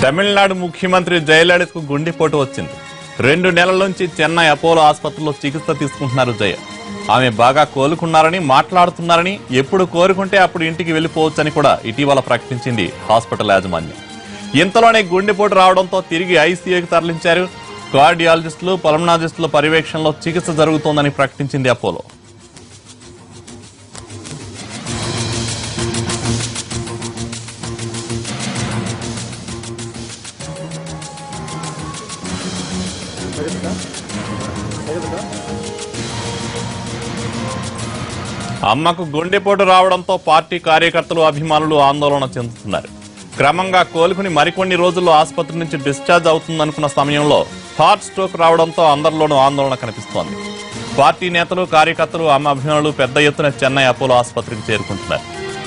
తమిళనాడు ముఖ్యమంత్రి జయలలితకు గుండెపోటు వచ్చింది రెండు నెలల నుంచి చెన్నై అపోలో ఆసుపత్రిలో చికిత్స తీసుకుంటున్నారు జయ ఆమె బాగా కోలుకున్నారని మాట్లాడుతున్నారని ఎప్పుడు కోరుకుంటే అప్పుడు ఇంటికి వెళ్లిపోవచ్చని కూడా ఇటీవల ప్రకటించింది హాస్పిటల్ యాజమాన్యం ఇంతలోనే గుండెపోటు రావడంతో తిరిగి ఐసీయూకి తరలించారు కార్డియాలజిస్టులు పల్మనాలజిస్టుల పర్యవేక్షణలో చికిత్స జరుగుతోందని ప్రకటించింది అపోలో అమ్మకు గుండెపోటు రావడంతో పార్టీ కార్యకర్తలు అభిమానులు ఆందోళన చెందుతున్నారు క్రమంగా కోలుకుని మరికొన్ని రోజుల్లో ఆసుపత్రి నుంచి డిశ్చార్జ్ అవుతుందనుకున్న సమయంలో హార్ట్ స్ట్రోక్ రావడంతో అందరిలోనూ ఆందోళన కనిపిస్తోంది పార్టీ నేతలు కార్యకర్తలు అమ్మ అభిమానులు పెద్ద ఎత్తున చెన్నై అపోలో ఆసుపత్రికి చేరుకుంటున్నారు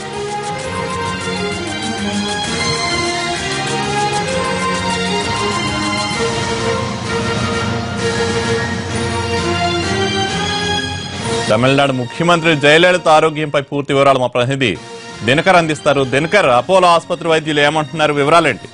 తమిళనాడు ముఖ్యమంత్రి జయలలిత ఆరోగ్యంపై పూర్తి వివరాలు మా ప్రతినిధి దినకర్ అందిస్తారు దినకర్ అపోలో ఆసుపత్రి వైద్యులు ఏమంటున్నారు వివరాలేంటి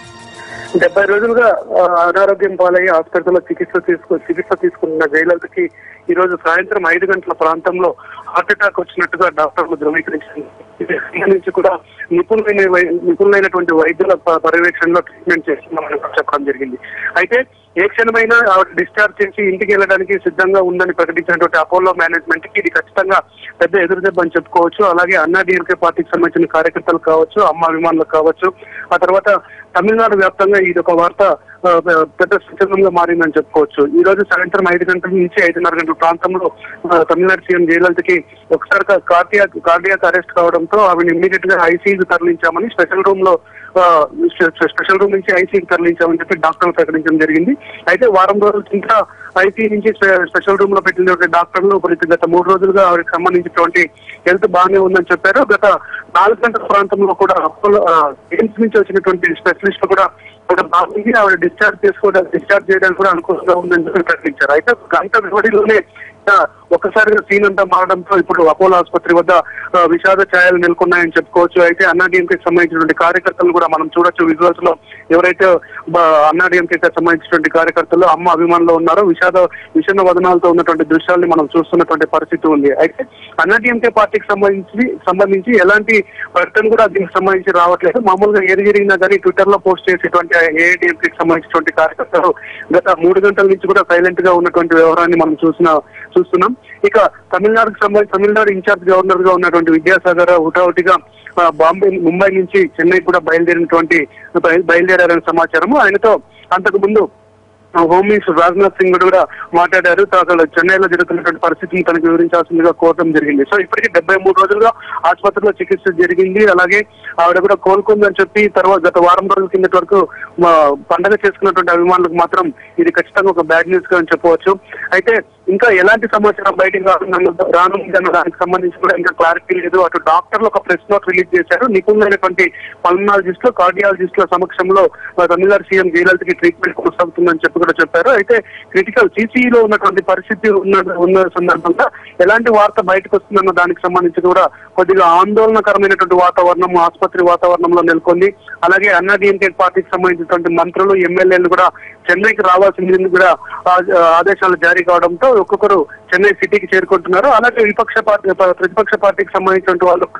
డెబ్బై రోజులుగా ఆ, అనారోగ్యం పాలయ్యి ఆసుపత్రిలో చికిత్స తీసుకు చికిత్స తీసుకున్న జయలలితకి ఈ రోజు సాయంత్రం ఐదు గంటల ప్రాంతంలో హార్ట్ అటాక్ వచ్చినట్టుగా డాక్టర్లు ధృవీకరించారు దీనికి సంబంధించి కూడా నిపుణులైన వై- నిపుణులైనటువంటి వైద్యుల ప- పర్యవేక్షణలో ట్రీట్మెంట్ చేస్తున్నామని చెప్పడం జరిగింది అయితే ఏ క్షణమైనా ఆవిడ డిశ్చార్జ్ చేసి ఇంటికి వెళ్ళడానికి సిద్ధంగా ఉందని ప్రకటించినటువంటి అపోలో మేనేజ్మెంట్ కి ఇది ఖచ్చితంగా పెద్ద ఎదురుదెబ్బ అని చెప్పుకోవచ్చు అలాగే అన్నా డిఎంకే పార్టీకి సంబంధించిన కార్యకర్తలు కావచ్చు అమ్మ అభిమానులు కావచ్చు ఆ తర్వాత తమిళనాడు వ్యాప్తంగా ఇది ఒక వార్త ఆ, పెద్ద సంచలనంగా మారిందని చెప్పుకోవచ్చు ఈ రోజు సాయంత్రం ఐదు గంటల నుంచి ఐదున్నర గంటల ప్రాంతంలో ఆ, తమిళనాడు సీఎం జయలలితకి ఒకసారి కార్డియాక్ కార్డియాక్ అరెస్ట్ కావడంతో ఆవిడ ఇమ్మీడియట్ గా ఐసీయూకి తరలించామని స్పెషల్ రూమ్ లో ఆ, స్పె- స్పెషల్ రూమ్ నుంచి ఐసీయూకి తరలించామని చెప్పి డాక్టర్లు ప్రకటించడం జరిగింది అయితే వారం రోజుల కింద ఐసీ నుంచి స్పె- స్పెషల్ రూమ్ లో పెట్టినటువంటి డాక్టర్లు ఇప్పుడు గత మూడు రోజులుగా ఆవిడకి సంబంధించినటువంటి హెల్త్ బాగానే ఉందని చెప్పారు గత నాలుగు గంటల ప్రాంతంలో కూడా అపోలో ఆ, ఎయిమ్స్ నుంచి వచ్చినటువంటి స్పెషలిస్ట్ కూడా ఒక బాగుంది ఆవిడ డిశ్చార్జ్ చేసుకోవడం డిశ్చార్జ్ చేయడానికి కూడా అనుకూలంగా ఉందని చెప్పి ప్రకటించారు అయితే గంట వ్యవధిలోనే ఆ, ఒక్కసారిగా సీన్ అంతా మారడంతో ఇప్పుడు అపోలో ఆసుపత్రి వద్ద ఆ, విషాద ఛాయలు నెలకొన్నాయని చెప్పుకోవచ్చు అయితే అన్నా డిఎంకేకి సంబంధించినటువంటి కార్యకర్తలు కూడా మనం చూడొచ్చు విజువల్స్ లో ఎవరైతే బ- అన్నా డిఎంకేకి సంబంధించినటువంటి కార్యకర్తలు అమ్మ అభిమానులు ఉన్నారో విషాద విషణ వదనాలతో ఉన్నటువంటి దృశ్యాల్ని మనం చూస్తున్నటువంటి పరిస్థితి ఉంది అయితే అన్నా డిఎంకే పార్టీకి సంబంధించి సంబంధించి ఎలాంటి ప్రకటన కూడా దీనికి సంబంధించి రావట్లేదు మామూలుగా ఏది జరిగినా కానీ ట్విట్టర్ లో పోస్ట్ చేసేటువంటి ఏఐడిఎంకేకి సంబంధించినటువంటి కార్యకర్తలు గత మూడు గంటల నుంచి కూడా సైలెంట్ గా ఉన్నటువంటి వ్యవహారాన్ని మనం చూసిన చూస్తున్నాం ఇక తమిళనాడుకు సంబంధించి తమిళనాడు ఇన్ఛార్జ్ గవర్నర్ గా ఉన్నటువంటి విద్యాసాగర్ హుటాహుటిగా ఆ, బాంబే ముంబై నుంచి చెన్నై కూడా బయలుదేరినటువంటి బయలు- బయలుదేరారని సమాచారము ఆయనతో అంతకు ముందు ఆ, హోమ్ మినిస్టర్ రాజ్నాథ్ సింగ్ కూడా మాట్లాడారు అసలు చెన్నైలో జరుగుతున్నటువంటి పరిస్థితిని తనకు వివరించాల్సిందిగా కోరడం జరిగింది సో ఇప్పటికీ డెబ్బై మూడు రోజులుగా ఆసుపత్రిలో చికిత్స జరిగింది అలాగే ఆవిడ కూడా కోలుకుందని చెప్పి తర్వాత గత వారం రోజుల కిందటి వరకు మా పండగ చేసుకున్నటువంటి అభిమానులకు మాత్రం ఇది ఖచ్చితంగా ఒక బ్యాడ్ న్యూస్ గా అని చెప్పవచ్చు అయితే ఇంకా ఎలాంటి సమాచారం బయటకు రానుందన్న రానుందన్న దానికి సంబంధించి కూడా ఇంకా క్లారిటీ లేదు అటు డాక్టర్లు ఒక ప్రెస్ నోట్ రిలీజ్ చేశారు నిపుణులైనటువంటి పల్మనాలజిస్టులు కార్డియాలజిస్టుల సమక్షంలో ఆ, తమిళనాడు సీఎం జయలలితకి ట్రీట్మెంట్ కొనసాగుతుందని చెప్పి కూడా చెప్పారు అయితే క్రిటికల్ సిసిఈలో ఉన్నటువంటి పరిస్థితి ఉన్న ఉన్న సందర్భంగా ఎలాంటి వార్త బయటకు వస్తుందన్న దానికి సంబంధించి కూడా కొద్దిగా ఆందోళనకరమైనటువంటి వాతావరణం ఆసుపత్రి వాతావరణంలో నెలకొంది అలాగే అన్నా డిఎంకే పార్టీకి సంబంధించినటువంటి మంత్రులు ఎమ్మెల్యేలు కూడా చెన్నైకి రావాల్సింది కూడా ఆ- ఆదేశాలు జారీ కావడంతో ఒక్కొక్కరు చెన్నై సిటీకి చేరుకుంటున్నారు అలాగే విపక్ష పార్టీ ప్రతిపక్ష పార్టీకి సంబంధించినటువంటి వాళ్ళు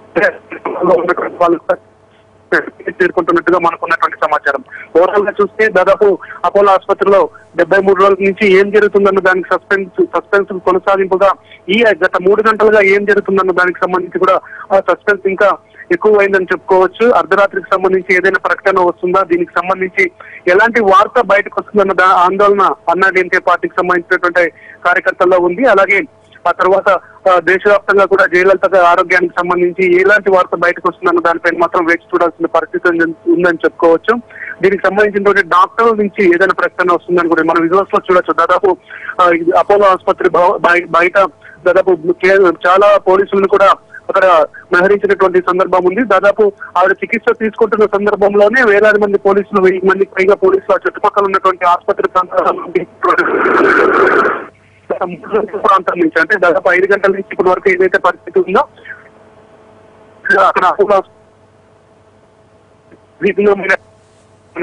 ఉన్నటువంటి వాళ్ళు కూడా చేరుకుంటున్నట్టుగా మనకు ఉన్నటువంటి సమాచారం ఓవరాల్ గా చూస్తే దాదాపు అపోలో ఆసుపత్రిలో డెబ్బై మూడు రోజుల నుంచి ఏం జరుగుతుందన్న దానికి సస్పెన్స్ సస్పెన్స్ కొనసాగింపుగా ఈ గత మూడు గంటలుగా ఏం జరుగుతుందన్న దానికి సంబంధించి కూడా ఆ సస్పెన్స్ ఇంకా ఎక్కువైందని చెప్పుకోవచ్చు అర్ధరాత్రికి సంబంధించి ఏదైనా ప్రకటన వస్తుందా దీనికి సంబంధించి ఎలాంటి వార్త బయటకు వస్తుందన్న దా- ఆందోళన అన్నా డిఎంకే పార్టీకి సంబంధించినటువంటి కార్యకర్తల్లో ఉంది అలాగే ఆ తర్వాత ఆ, దేశవ్యాప్తంగా కూడా జయలలిత గారి ఆరోగ్యానికి సంబంధించి ఎలాంటి వార్త బయటకు వస్తుందన్న దానిపైన మాత్రం వేచి చూడాల్సిన పరిస్థితి ఉంది- ఉందని చెప్పుకోవచ్చు దీనికి సంబంధించినటువంటి డాక్టర్ల నుంచి ఏదైనా ప్రకటన వస్తుందని కూడా మనం విజువల్స్ లో చూడొచ్చు దాదాపు ఆ, ఇది అపోలో ఆసుపత్రి భవ- బయ- బయట దాదాపు కే- చాలా పోలీసులను కూడా అక్కడ మహరించినటువంటి సందర్భం ఉంది దాదాపు ఆవిడ చికిత్స తీసుకుంటున్న సందర్భంలోనే వేలాది మంది పోలీసులు వెయ్యి మందికి పైగా పోలీసులు ఆ చుట్టుపక్కల ఉన్నటువంటి ఆసుపత్రి ప్రాంతాల నుండి గత మూడు గంటల ప్రాంతం నుంచి అంటే దాదాపు ఐదు గంటల నుంచి ఇప్పటి వరకు ఏదైతే పరిస్థితి ఉందో అక్కడ అపోలో విభిన్నమైన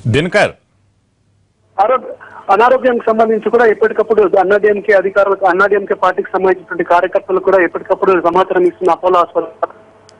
దినకర్ ఆరోగ్య అనారోగ్యానికి సంబంధించి కూడా ఎప్పటికప్పుడు అన్నాడీఎంకే అధికారులకు అన్నాడీఎంకే పార్టీకి సంబంధించినటువంటి కార్యకర్తలు కూడా ఎప్పటికప్పుడు సమాచారం ఇస్తున్న అపోలో హాస్పిటల్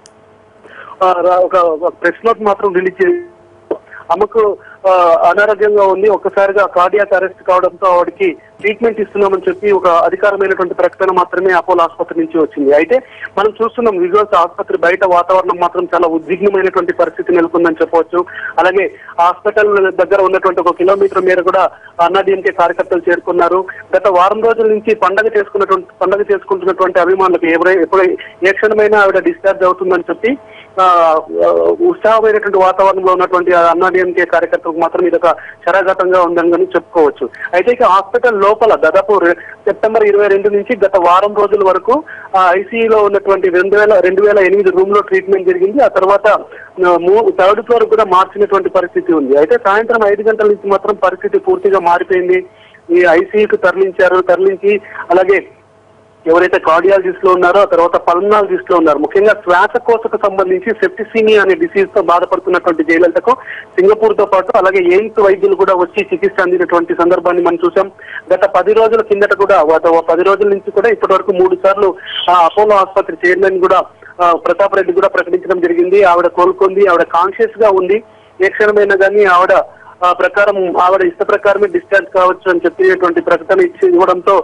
ఆ, రా- ఒక ప్రెస్ నోట్ మాత్రం రిలీజ్ చేసి అమ్మకు ఆ, అనారోగ్యంగా ఉంది ఒక్కసారిగా కార్డియాక్ అరెస్ట్ కావడంతో ఆవిడకి ట్రీట్మెంట్ ఇస్తున్నామని చెప్పి ఒక అధికారమైనటువంటి ప్రకటన మాత్రమే అపోలో ఆసుపత్రి నుంచి వచ్చింది అయితే మనం చూస్తున్నాం విజువల్స్ ఆసుపత్రి బయట వాతావరణం మాత్రం చాలా ఉద్విగ్నమైనటువంటి పరిస్థితి నెలకొందని చెప్పవచ్చు అలాగే హాస్పిటల్ దగ్గర ఉన్నటువంటి ఒక కిలోమీటర్ మేర కూడా అన్నాడీఎంకే కార్యకర్తలు చేరుకున్నారు గత వారం రోజుల నుంచి పండగ చేసుకున్నటువంటి పండగ చేసుకుంటున్నటువంటి అభిమానులకు ఎవరై ఎప్పుడు ఏ క్షణమైనా ఆవిడ డిశ్చార్జ్ అవుతుందని చెప్పి ఆ, ఆ, ఉత్సాహమైనటువంటి వాతావరణంలో ఉన్నటువంటి అన్నాడీఎంకే కార్యకర్తలకు మాత్రం ఇది ఒక శరాఘాతంగా ఉందని కానీ చెప్పుకోవచ్చు అయితే ఇక హాస్పిటల్ లోపల దాదాపు రె- సెప్టెంబర్ ఇరవై రెండు నుంచి గత వారం రోజుల వరకు ఆ ఐసీయూలో ఉన్నటువంటి రెండు వేల రెండు వేల ఎనిమిది రూమ్ లో ట్రీట్మెంట్ జరిగింది ఆ తర్వాత ఆ, మూ- థర్డ్ ఫ్లోర్ కూడా మార్చినటువంటి పరిస్థితి ఉంది అయితే సాయంత్రం ఐదు గంటల నుంచి మాత్రం పరిస్థితి పూర్తిగా మారిపోయింది ఈ ఐసీయూకి తరలించారు తరలించి అలాగే ఎవరైతే కార్డియాలజిస్ట్ లో ఉన్నారో ఆ తర్వాత పల్మనాలజిస్ట్ లో ఉన్నారు ముఖ్యంగా శ్వాసకోశకు సంబంధించి సెప్టిసీమియా అనే డిసీజ్ తో బాధపడుతున్నటువంటి జయలలితకు సింగపూర్ తో పాటు అలాగే ఎయిమ్స్ వైద్యులు కూడా వచ్చి చికిత్స అందినటువంటి సందర్భాన్ని మనం చూసాం గత పది రోజుల కిందట కూడా గత ఓ పది రోజుల నుంచి కూడా ఇప్పటి వరకు మూడు సార్లు ఆ అపోలో ఆసుపత్రి చైర్మన్ కూడా ఆ, ప్రతాప్ రెడ్డి కూడా ప్రకటించడం జరిగింది ఆవిడ కోలుకుంది ఆవిడ కాన్షియస్ గా ఉంది ఏ క్షణమైనా కానీ ఆవిడ ఆ ప్రకారం ఆవిడ ఇష్ట ప్రకారమే డిశ్చార్జ్ కావచ్చు అని చెప్పినటువంటి ప్రకటన ఇచ్చి ఇవ్వడంతో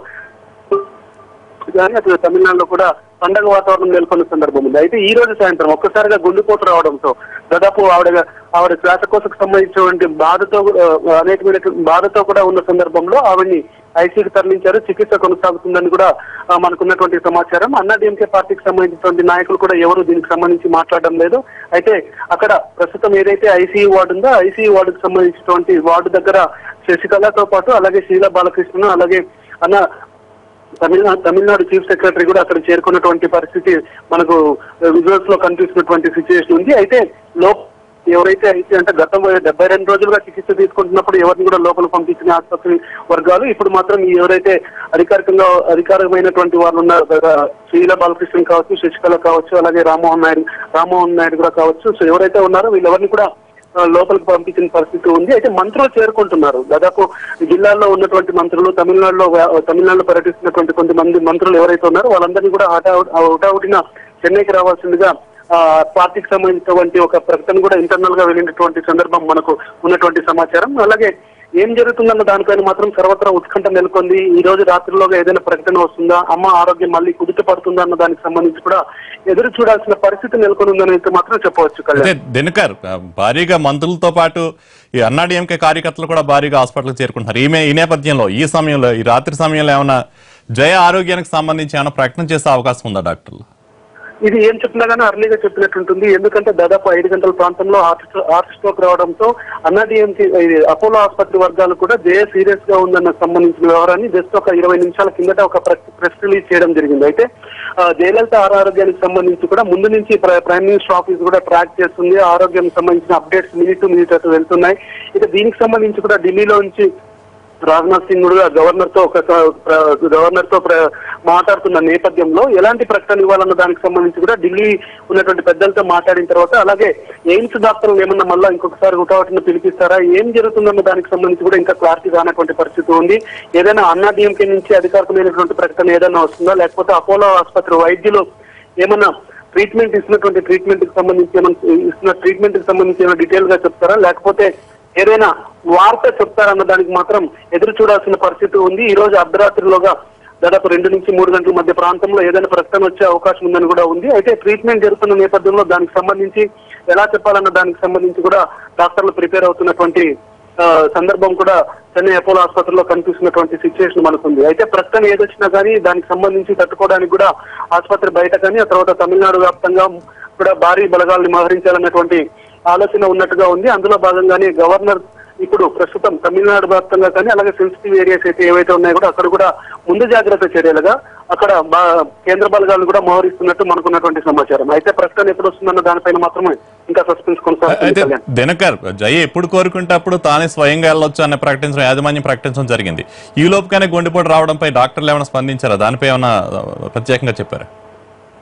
కానీ అటు తమిళనాడులో కూడా పండగ వాతావరణం నెలకొన్న సందర్భం ఉంది అయితే ఈ రోజు సాయంత్రం ఒక్కసారిగా గుండెపోటు రావడంతో దాదాపు ఆవిడ ఆవిడ శ్వాసకోశకు సంబంధించినటువంటి బాధతో కూడా, ఆ, అనేకమైన బాధతో కూడా ఉన్న సందర్భంలో ఆవిడ్ని ఐసీకి తరలించారు చికిత్స కొనసాగుతుందని కూడా ఆ, మనకున్నటువంటి సమాచారం అన్నా డిఎంకే పార్టీకి సంబంధించినటువంటి నాయకులు కూడా ఎవరు దీనికి సంబంధించి మాట్లాడడం లేదు అయితే అక్కడ ప్రస్తుతం ఏదైతే ఐసీయూ వార్డు ఉందో ఐసీయూ వార్డుకు సంబంధించినటువంటి వార్డు దగ్గర శశికళతో పాటు అలాగే శీలా బాలకృష్ణ అలాగే అన్న తమిళనాడు తమిళనాడు చీఫ్ సెక్రటరీ కూడా అక్కడ చేరుకున్నటువంటి పరిస్థితి మనకు విజువల్స్ లో కనిపిస్తున్నటువంటి సిచ్యువేషన్ ఉంది అయితే లో ఎవరైతే అయితే అంటే గతం డెబ్బై రెండు రోజులుగా చికిత్స తీసుకుంటున్నప్పుడు ఎవరిని కూడా లోపల పంపించిన ఆసుపత్రి వర్గాలు ఇప్పుడు మాత్రం ఈ ఎవరైతే అధికారికంగా అధికారమైనటువంటి వాళ్ళు ఉన్నారు కదా, శ్రీల బాలకృష్ణ కావచ్చు శశికళ కావచ్చు అలాగే రామ్మోహన్ నాయుడు రామ్మోహన్ నాయుడు కూడా కావచ్చు సో ఎవరైతే ఉన్నారో వీళ్ళెవరిని కూడా ఆ, లోపలికి పంపించిన పరిస్థితి ఉంది అయితే మంత్రులు చేరుకుంటున్నారు దాదాపు జిల్లాల్లో ఉన్నటువంటి మంత్రులు తమిళనాడులో వ్యా- తమిళనాడులో పర్యటిస్తున్నటువంటి కొంతమంది మంత్రులు ఎవరైతే ఉన్నారో వాళ్ళందరినీ కూడా హఠావుటిన చెన్నైకి రావాల్సిందిగా ఆ, పార్టీకి సంబంధించినటువంటి ఒక ప్రకటన కూడా ఇంటర్నల్ గా వెళ్ళినటువంటి సందర్భం మనకు ఉన్నటువంటి సమాచారం అలాగే ఏం జరుగుతుందన్న దానిపైన మాత్రం సర్వత్రా ఉత్కంఠ నెలకొంది ఈ రోజు రాత్రిలోగా ఏదైనా ప్రకటన వస్తుందా అమ్మ ఆరోగ్యం మళ్ళీ కుదుట పడుతుందా అన్న దానికి సంబంధించి కూడా ఎదురు చూడాల్సిన పరిస్థితి నెలకొని ఉందని అయితే మాత్రం చెప్పవచ్చు కళ్యాణ్ అయితే దినకర్ ఆ, భారీగా మంత్రులతో పాటు ఈ అన్నాడీఎంకే కార్యకర్తలు కూడా భారీగా హాస్పిటల్కి చేరుకుంటున్నారు ఈమె ఈ నేపథ్యంలో ఈ సమయంలో ఈ రాత్రి సమయంలో ఏమైనా జయ ఆరోగ్యానికి సంబంధించి ఏమైనా ప్రకటన చేసే అవకాశం ఉందా డాక్టర్లు ఇది ఏం చెప్పినా కానీ అర్లీగా చెప్పినట్టుంటుంది ఎందుకంటే దాదాపు ఐదు గంటల ప్రాంతంలో హార్ట్ స్ట్రో- హార్ట్ స్ట్రోక్ రావడంతో అన్నాడీఎంసీ అపోలో ఆసుపత్రి వర్గాలు కూడా జయ సీరియస్ గా ఉందన్న సంబంధించిన వ్యవహారాన్ని జస్ట్ ఒక ఇరవై నిమిషాల కిందట ఒక ప్రెస్ రిలీజ్ చేయడం జరిగింది అయితే ఆ, జయలలిత ఆరోగ్యానికి సంబంధించి కూడా ముందు నుంచి ప్ర- ప్రైమ్ మినిస్టర్ ఆఫీస్ కూడా ట్రాక్ చేస్తుంది ఆరోగ్యం సంబంధించిన అప్డేట్స్ మినిట్ టు మినిట్ అటు వెళ్తున్నాయి ఇక దీనికి సంబంధించి కూడా ఢిల్లీలో నుంచి రాజ్నాథ్ సింగ్ కూడా గవర్నర్ తో ఒక గవర్నర్ తో ప్ర- మాట్లాడుతున్న నేపథ్యంలో ఎలాంటి ప్రకటన ఇవ్వాలన్న దానికి సంబంధించి కూడా ఢిల్లీ ఉన్నటువంటి పెద్దలతో మాట్లాడిన తర్వాత అలాగే ఎయిమ్స్ డాక్టర్లు ఏమన్నా మళ్ళీ ఇంకొకసారి హుటాహుటిన పిలిపిస్తారా ఏం జరుగుతుందన్న దానికి సంబంధించి కూడా ఇంకా క్లారిటీ రానటువంటి పరిస్థితి ఉంది ఏదైనా అన్నా డిఎంకే నుంచి అధికారికమైనటువంటి ప్రకటన ఏదైనా వస్తుందా లేకపోతే అపోలో ఆసుపత్రి వైద్యులు ఏమన్నా ట్రీట్మెంట్ ఇస్తున్నటువంటి ట్రీట్మెంట్ కి సంబంధించి ఏమన్నా ఇస్తున్న ట్రీట్మెంట్ కి సంబంధించి ఏమైనా డీటెయిల్ గా చెప్తారా లేకపోతే ఏదైనా వార్త చెప్తారన్న దానికి మాత్రం ఎదురు చూడాల్సిన పరిస్థితి ఉంది ఈ రోజు అర్ధరాత్రిలోగా దాదాపు రెండు నుంచి మూడు గంటల మధ్య ప్రాంతంలో ఏదైనా ప్రకటన వచ్చే అవకాశం ఉందని కూడా ఉంది అయితే ట్రీట్మెంట్ జరుగుతున్న నేపథ్యంలో దానికి సంబంధించి ఎలా చెప్పాలన్న దానికి సంబంధించి కూడా డాక్టర్లు ప్రిపేర్ అవుతున్నటువంటి ఆ, సందర్భం కూడా చెన్నై అపోలో ఆసుపత్రిలో కనిపిస్తున్నటువంటి సిచ్యువేషన్ మనకుంది అయితే ప్రస్తుతం ఏదొచ్చినా కానీ దానికి సంబంధించి తట్టుకోవడానికి కూడా ఆసుపత్రి బయట కానీ ఆ తర్వాత తమిళనాడు వ్యాప్తంగా కూడా భారీ బలగాల్ని మోహరించాలన్నటువంటి ఆలోచన ఉన్నట్టుగా ఉంది అందులో భాగంగానే గవర్నర్ ఇప్పుడు ప్రస్తుతం తమిళనాడు వ్యాప్తంగా కానీ అలాగే సెన్సిటివ్ ఏరియాస్ అయితే ఏవైతే ఉన్నాయో కూడా అక్కడ కూడా ముందు జాగ్రత్త చర్యలుగా అక్కడ బా- కేంద్ర బలగాలను కూడా మోహరిస్తున్నట్టు మనకున్నటువంటి సమాచారం అయితే ప్రస్తుతం ఎప్పుడు వస్తుందన్న దానిపైన మాత్రమే ఇంకా సస్పెన్స్ కొనసాగుతుంది అయితే కళ్యాణ్. దినకర్ జయ ఎప్పుడు కోరుకుంటే అప్పుడు తానే స్వయంగా వెళ్ళొచ్చు అనే ప్రకటించడం యాజమాన్యం ప్రకటించడం జరిగింది ఈ లోపుగానే గుండెపోటు రావడంపై డాక్టర్లు ఏమైనా స్పందించారా దానిపై ఏమైనా ఆ, ప్రత్యేకంగా చెప్పారా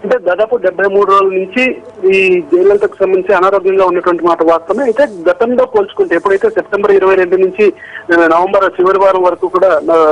అంటే దాదాపు డెబ్బై మూడు రోజుల నుంచి ఈ జయలలితకు సంబంధించి అనారోగ్యంగా ఉన్నటువంటి మాట వాస్తవమే అయితే గతంలో పోల్చుకుంటే ఎప్పుడైతే సెప్టెంబర్ ఇరవై రెండు నుంచి ఆ, నవంబర్ చివరి వారం వరకు కూడా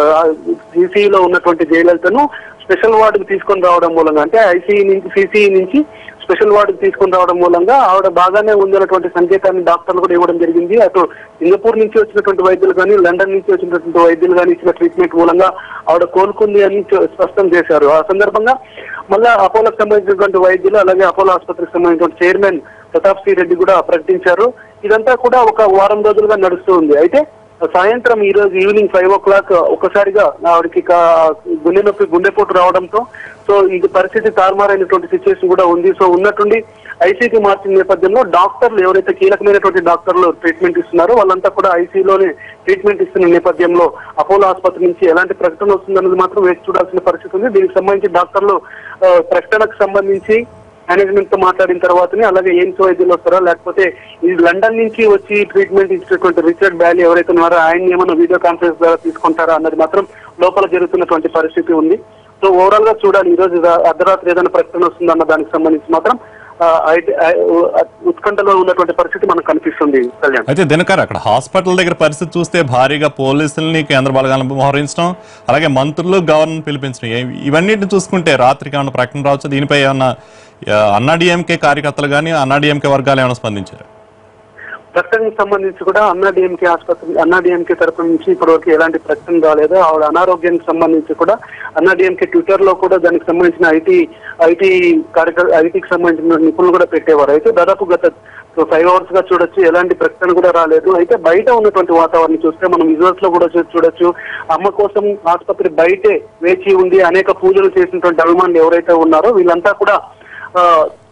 సిసిలో ఉన్నటువంటి జయలలితను స్పెషల్ వార్డుకు తీసుకొని రావడం మూలంగా అంటే ఐసీఈ నుంచి సిసిఈ నుంచి స్పెషల్ వార్డుకు తీసుకొని రావడం మూలంగా ఆవిడ బాగానే ఉందన్నటువంటి సంకేతాన్ని డాక్టర్లు కూడా ఇవ్వడం జరిగింది అటు సింగపూర్ నుంచి వచ్చినటువంటి వైద్యులు కానీ లండన్ నుంచి వచ్చినటువంటి వైద్యులు కానీ ఇచ్చిన ట్రీట్మెంట్ మూలంగా ఆవిడ కోలుకుంది అని చె- స్పష్టం చేశారు ఆ సందర్భంగా మళ్ళా అపోలోకి సంబంధించినటువంటి వైద్యులు అలాగే అపోలో ఆసుపత్రికి సంబంధించిన చైర్మన్ ప్రతాప్ సి రెడ్డి కూడా ప్రకటించారు ఇదంతా కూడా ఒక వారం రోజులుగా నడుస్తూ ఉంది అయితే సాయంత్రం ఈ రోజు ఈవినింగ్ ఫైవ్ ఓ క్లాక్ ఒక్కసారిగా ఆవిడకి కా- గుండె నొప్పి గుండెపోటు రావడంతో సో ఈ పరిస్థితి తారుమారైనటువంటి సిచ్యువేషన్ కూడా ఉంది సో ఉన్నట్టుండి ఐసీకి మార్చిన నేపథ్యంలో డాక్టర్లు ఎవరైతే కీలకమైనటువంటి డాక్టర్లు ట్రీట్మెంట్ ఇస్తున్నారో వాళ్ళంతా కూడా ఐసీలోనే ట్రీట్మెంట్ ఇస్తున్న నేపథ్యంలో అపోలో ఆసుపత్రి నుంచి ఎలాంటి ప్రకటన వస్తుందన్నది మాత్రం వేచి చూడాల్సిన పరిస్థితి ఉంది దీనికి సంబంధించి డాక్టర్లు ఆ, ప్రకటనకు సంబంధించి మేనేజ్మెంట్ తో మాట్లాడిన తర్వాతనే అలాగే ఎయిమ్స్ వైద్యులు వస్తారా లేకపోతే ఈ లండన్ నుంచి వచ్చి ట్రీట్మెంట్ ఇచ్చినటువంటి రిచర్డ్ బ్యాలీ ఎవరైతే ఉన్నారో ఆయన ఏమైనా వీడియో కాన్ఫరెన్స్ ద్వారా తీసుకుంటారా అన్నది మాత్రం లోపల జరుగుతున్నటువంటి పరిస్థితి ఉంది సో ఓవరాల్ గా చూడాలి ఈ రోజు రా- అర్ధరాత్రి ఏదైనా ప్రకటన వస్తుందన్న దానికి సంబంధించి మాత్రం ఆ, ఐ- ఐ- ఉత్కంఠలో ఉన్నటువంటి పరిస్థితి మనకు కనిపిస్తుంది కళ్యాణ్ అయితే దినకర్ అక్కడ హాస్పిటల్ దగ్గర పరిస్థితి చూస్తే భారీగా పోలీసుల్ని కేంద్ర బలగాలను మోహరించడం అలాగే మంత్రులు గవర్నర్ పిలిపించడం ఇవి- ఇవన్నిటిని చూసుకుంటే రాత్రికి ఏమైనా ప్రకటన రావచ్చు దీనిపై ఏమన్నా ఆ, అన్నా డిఎంకే కార్యకర్తలు కానీ అన్నా డిఎంకే వర్గాలు ఏమైనా స్పందించారు ప్రకటనకు సంబంధించి కూడా అన్నా డిఎంకే ఆసుపత్రి అన్నా డిఎంకే తరపు నుంచి ఇప్పటివరకు ఎలాంటి ప్రకటన రాలేదు ఆవిడ అనారోగ్యానికి సంబంధించి కూడా అన్నా డిఎంకే ట్విట్టర్ లో కూడా దానికి సంబంధించిన ఐటీ ఐటీ కార్యక్రమ ఐటీకి సంబంధించిన నిపుణులు కూడా పెట్టేవారు అయితే దాదాపు గత ఫైవ్ అవర్స్ గా చూడొచ్చు ఎలాంటి ప్రకటన కూడా రాలేదు అయితే బయట ఉన్నటువంటి వాతావరణం చూస్తే మనం విజువల్స్ లో కూడా చూ- చూడొచ్చు అమ్మ కోసం ఆసుపత్రి బయటే వేచి ఉండి అనేక పూజలు చేసినటువంటి అభిమానులు ఎవరైతే ఉన్నారో వీళ్ళంతా కూడా ఆ,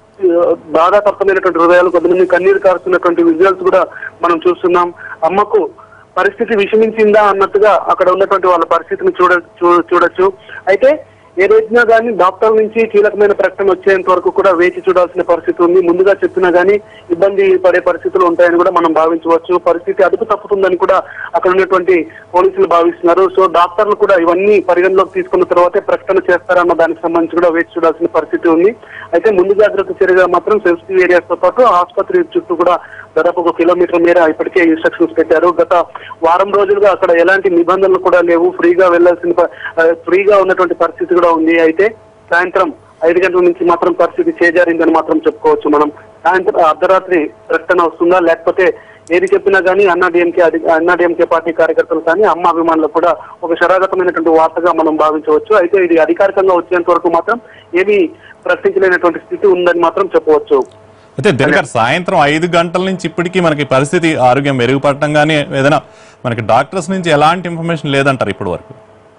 బాధాతప్తమైనటువంటి హృదయాలు కొంతమంది కన్నీరు కారుతున్నటువంటి విజువల్స్ కూడా మనం చూస్తున్నాం అమ్మకు పరిస్థితి విషమించిందా అన్నట్టుగా అక్కడ ఉన్నటువంటి వాళ్ళ పరిస్థితిని చూడ చూ- చూడొచ్చు అయితే ఏదైనా కానీ డాక్టర్ నుంచి కీలకమైన ప్రకటన వచ్చేంత వరకు కూడా వేచి చూడాల్సిన పరిస్థితి ఉంది ముందుగా చెప్పినా గానీ ఇబ్బంది పడే పరిస్థితులు ఉంటాయని కూడా మనం భావించవచ్చు పరిస్థితి అదుపు తప్పుతుందని కూడా అక్కడ ఉన్నటువంటి పోలీసులు భావిస్తున్నారు సో డాక్టర్లు కూడా ఇవన్నీ పరిగణలోకి తీసుకున్న తర్వాతే ప్రకటన చేస్తారన్న దానికి సంబంధించి కూడా వేచి చూడాల్సిన పరిస్థితి ఉంది అయితే ముందు జాగ్రత్త చర్యగా మాత్రం సెన్సిటివ్ ఏరియాస్ తో పాటు ఆసుపత్రి చుట్టూ కూడా దాదాపు ఒక కిలోమీటర్ మేర ఇప్పటికే ఇన్స్ట్రక్షన్స్ పెట్టారు గత వారం రోజులుగా అక్కడ ఎలాంటి నిబంధనలు కూడా లేవు ఫ్రీగా వెళ్లాల్సిన ప- ఆ, ఫ్రీగా ఉన్నటువంటి పరిస్థితి కూడా ఉంది అయితే సాయంత్రం ఐదు గంటల నుంచి మాత్రం పరిస్థితి చేజారిందని మాత్రం చెప్పుకోవచ్చు మనం సాయంత్రం అర్ధరాత్రి ప్రకటన వస్తుందా లేకపోతే ఏది చెప్పినా కానీ అన్నా డిఎంకే అధి అన్నా డిఎంకే పార్టీ కార్యకర్తలు కానీ అమ్మ అభిమానులు కూడా ఒక శరాగతమైనటువంటి వార్తగా మనం భావించవచ్చు అయితే ఇది అధికారికంగా వచ్చేంత వరకు మాత్రం ఏమీ ప్రశ్నించలేనటువంటి స్థితి ఉందని మాత్రం చెప్పవచ్చు అయితే దినకర్ సాయంత్రం ఐదు గంటల నుంచి ఇప్పటికీ మనకి పరిస్థితి ఆరోగ్యం మెరుగుపడటం కానీ ఏదైనా మనకి డాక్టర్స్ నుంచి ఎలాంటి ఇన్ఫర్మేషన్ లేదంటారు ఇప్పటి వరకు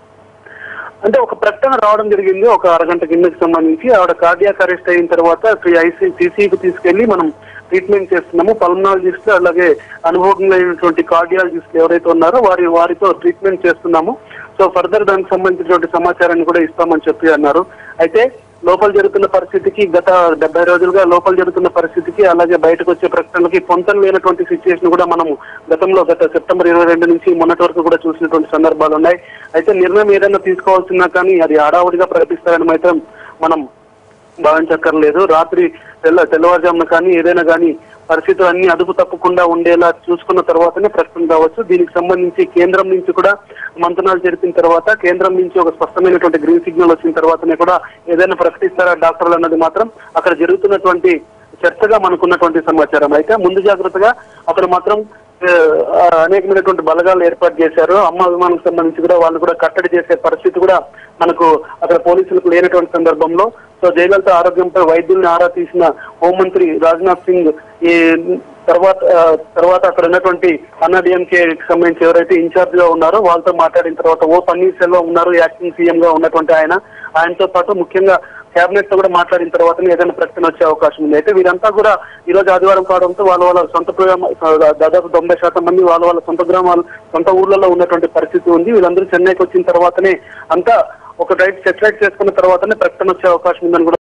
అంటే ఒక ప్రకటన రావడం జరిగింది ఒక అరగంట కిందకి సంబంధించి ఆవిడ కార్డియాక్ అరెస్ట్ అయిన తర్వాత ఐసీ సీసీకి తీసుకెళ్లి మనం ట్రీట్మెంట్ చేస్తున్నాము పల్మనాలజిస్ట్ అలాగే అనుభవజ్ఞులైనటువంటి కార్డియాలజిస్ట్ ఎవరైతే ఉన్నారో వారి వారితో ట్రీట్మెంట్ చేస్తున్నాము సో ఫర్దర్ దానికి సంబంధించినటువంటి సమాచారాన్ని కూడా ఇస్తామని చెప్పి అన్నారు అయితే లోపల జరుగుతున్న పరిస్థితికి గత డెబ్బై రోజులుగా లోపల జరుగుతున్న పరిస్థితికి అలాగే బయటకు వచ్చే ప్రకటనలకి పొంతన లేనటువంటి సిచ్యువేషన్ కూడా మనం గతంలో గత సెప్టెంబర్ ఇరవై రెండు నుంచి మొన్నటి వరకు కూడా చూసినటువంటి సందర్భాలు ఉన్నాయి అయితే నిర్ణయం ఏదైనా తీసుకోవాల్సినా కానీ అది హడావుడిగా ప్రకటిస్తారని మాత్రం మనం భావించక్కర్లేదు రాత్రి తెల్ల తెల్లవారుజామున కానీ ఏదైనా కానీ పరిస్థితులు అన్ని అదుపు తప్పకుండా ఉండేలా చూసుకున్న తర్వాతనే ప్రకటన రావచ్చు దీనికి సంబంధించి కేంద్రం నుంచి కూడా మంతనాలు జరిపిన తర్వాత కేంద్రం నుంచి ఒక స్పష్టమైనటువంటి గ్రీన్ సిగ్నల్ వచ్చిన తర్వాతనే కూడా ఏదైనా ప్రకటిస్తారా డాక్టర్లు అన్నది మాత్రం అక్కడ జరుగుతున్నటువంటి చర్చగా మనకున్నటువంటి సమాచారం అయితే ముందు జాగ్రత్తగా అక్కడ మాత్రం ఆ, అనేకమైనటువంటి బలగాలు ఏర్పాటు చేశారు అమ్మ అభిమానికి సంబంధించి కూడా వాళ్ళు కూడా కట్టడి చేసే పరిస్థితి కూడా మనకు అక్కడ పోలీసులకు లేనటువంటి సందర్భంలో సో జయలలిత ఆరోగ్యంపై వైద్యుల్ని ఆరా తీసిన హోంమంత్రి రాజ్నాథ్ సింగ్ ఈ తర్వాత ఆ, తర్వాత అక్కడ ఉన్నటువంటి అన్నాడీఎంకే సంబంధించి ఎవరైతే ఇన్ఛార్జ్ గా ఉన్నారో వాళ్ళతో మాట్లాడిన తర్వాత ఓ పన్నీర్ సెల్వం ఉన్నారు యాక్టింగ్ సీఎం గా ఉన్నటువంటి ఆయన ఆయనతో పాటు ముఖ్యంగా కేబినెట్ తో కూడా మాట్లాడిన తర్వాతనే ఏదైనా ప్రకటన వచ్చే అవకాశం ఉంది అయితే వీరంతా కూడా ఈ రోజు ఆదివారం కావడంతో వాళ్ళ వాళ్ళ సొంత గ్రామ దాదాపు తొంభై శాతం మంది వాళ్ళ వాళ్ళ సొంత గ్రామాలు సొంత ఊర్లలో ఉన్నటువంటి పరిస్థితి ఉంది వీళ్ళందరూ చెన్నైకి వచ్చిన తర్వాతనే అంతా ఒక రైట్ సెటిలైట్ చేసుకున్న తర్వాతనే ప్రకటన వచ్చే అవకాశం ఉందని కూడా